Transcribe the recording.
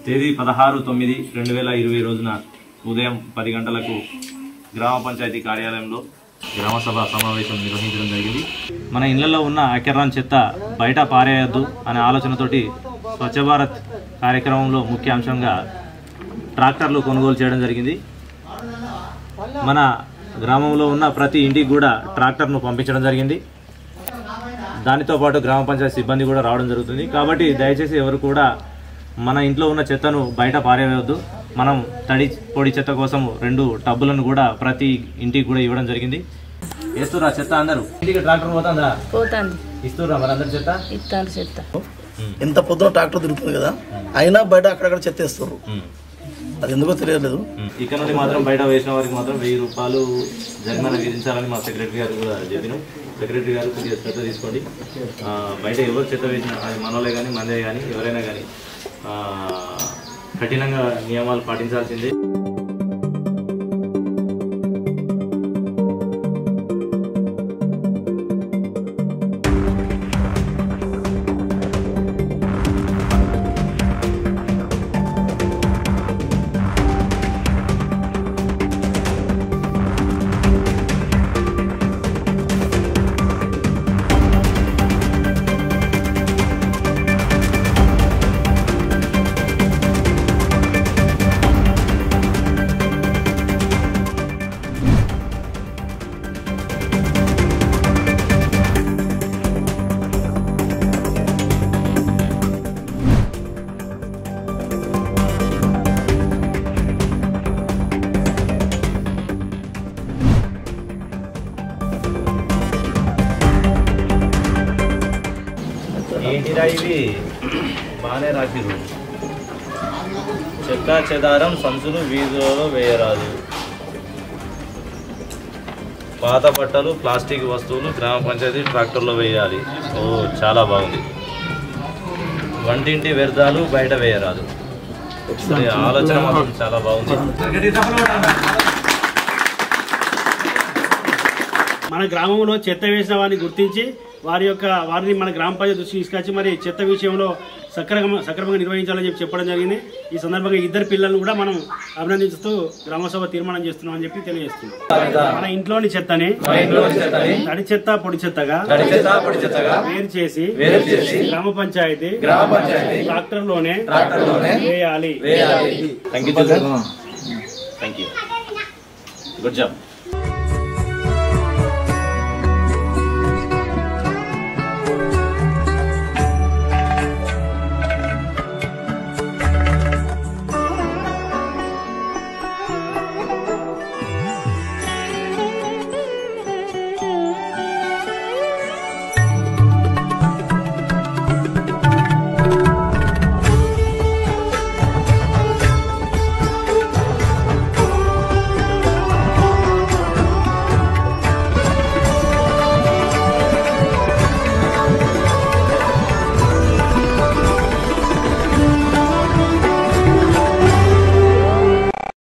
తేదీ పదహారు తొమ్మిది రెండు వేల ఇరవై రోజున ఉదయం పది గంటలకు గ్రామ పంచాయతీ కార్యాలయంలో గ్రామ సభ సమావేశం నిర్వహించడం జరిగింది మన ఇళ్లలో ఉన్న అకెర్రాన్ చెత్త బయట పారేయద్దు అనే ఆలోచనతోటి స్వచ్ఛ భారత్ కార్యక్రమంలో ముఖ్య అంశంగా ట్రాక్టర్లు కొనుగోలు చేయడం జరిగింది మన గ్రామంలో ఉన్న ప్రతి ఇంటికి కూడా ట్రాక్టర్ను పంపించడం జరిగింది దానితో పాటు గ్రామ పంచాయతీ సిబ్బంది కూడా రావడం జరుగుతుంది కాబట్టి దయచేసి ఎవరు కూడా మన ఇంట్లో ఉన్న చెత్తను బయట పారేయవద్దు మనం తడి పొడి చెత్త కోసం రెండు టబ్బులను కూడా ప్రతి ఇంటికి కూడా ఇవ్వడం జరిగింది వేస్తురా చెత్త అందరూ ఇంటికి ట్రాక్టర్ పోతుందా పోతాంది ఇస్తురా మరి అందరు చెత్త ఇత్తాను చెత్త ఇంత పొద్దున ట్రాక్టర్ తిరుగుతుంది కదా అయినా బయట అక్కడక్కడ చెత్త వేస్తారు అది ఎందుకో తెలియలేదు ఇక్కడ నుండి మాత్రం బయట వేసిన వారికి మాత్రం వెయ్యి రూపాయలు జరిమానా విధించాలని మా సెక్రటరీ గారు కూడా చెప్పినాం సెక్రటరీ గారు కొద్దిగా శ్రద్ధ తీసుకోండి ఆ, బయట ఎవరు చెత్త వేసినా అది మనోళ్ళే కానీ మందే కానీ ఎవరైనా కానీ ఆ, కఠినంగా నియమాలు పాటించాల్సిందే ఏంటిరా ఇవి బాగానే రాసిరు చెక్క చెదారం సంచులు వీధులలో వేయరాదు పాత బట్టలు ప్లాస్టిక్ వస్తువులు గ్రామ పంచాయతీ ట్రాక్టర్లో వేయాలి ఓ చాలా బాగుంది వంటింటి వ్యర్థాలు బయట వేయరాదు ఈ ఆలోచన మాత్రం చాలా బాగుంది మన గ్రామంలో చెత్త వేసిన వారిని గుర్తించి వారి యొక్క వారిని మన గ్రామ పంచాయతీ దృష్టికి తీసుకొచ్చి మరి చెత్త విషయంలో సక్రమ సక్రమంగా నిర్వహించాలని చెప్పి చెప్పడం జరిగింది ఈ సందర్భంగా ఇద్దరు పిల్లలను కూడా మనం అభినందించుతూ గ్రామసభ తీర్మానం చేస్తున్నాం అని చెప్పి తెలియజేస్తున్నాం మన ఇంట్లోని చెత్తని తడి చెత్త పొడి చెత్తగా వేరు చేసి గ్రామ పంచాయతీ ట్రాక్టర్ లోనే వేయాలి thank you thank you good job